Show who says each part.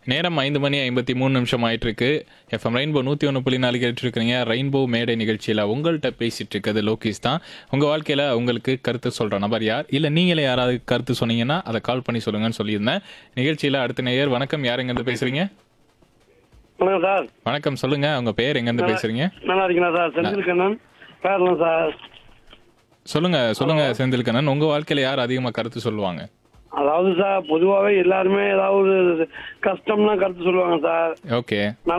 Speaker 1: நேரம் ஐந்து மணி ஐம்பத்தி மூணு நிமிஷம் ஆயிட்டு இருக்கு எஃப்எம் ரெயின்போ நூற்றி ஒன்று புள்ளி நாலு கேட்டுருக்கீங்க ரெயின்போ மேடை நிகழ்ச்சியில் உங்கள்கிட்ட பேசிட்டு இருக்கிறது லோகேஷ் தான் உங்கள் வாழ்க்கையில் உங்களுக்கு கருத்து சொல்கிற நபர் யார் இல்லை நீங்களே யாராவது கருத்து சொன்னீங்கன்னா அதை கால் பண்ணி சொல்லுங்கன்னு சொல்லியிருந்தேன் நிகழ்ச்சியில் அடுத்த நேயர் வணக்கம் யார் எங்கேருந்து பேசுறீங்க
Speaker 2: வணக்கம் சார்
Speaker 1: வணக்கம் சொல்லுங்க உங்க பேர் எங்கேருந்து பேசுறீங்க
Speaker 2: நல்லா இருக்கீங்களா சார் செந்தில் கண்ணன் பேரலாம் சார்
Speaker 1: சொல்லுங்க சொல்லுங்க செந்தில்கண்ணன் உங்க வாழ்க்கையில யார் அதிகமா கருத்து சொல்லுவாங்க
Speaker 2: அதாவது சார் பொதுவாகவே எல்லாருமே ஏதாவது ஒரு கஷ்டம்னா கருத்து சொல்லுவாங்க சார்
Speaker 1: ஓகே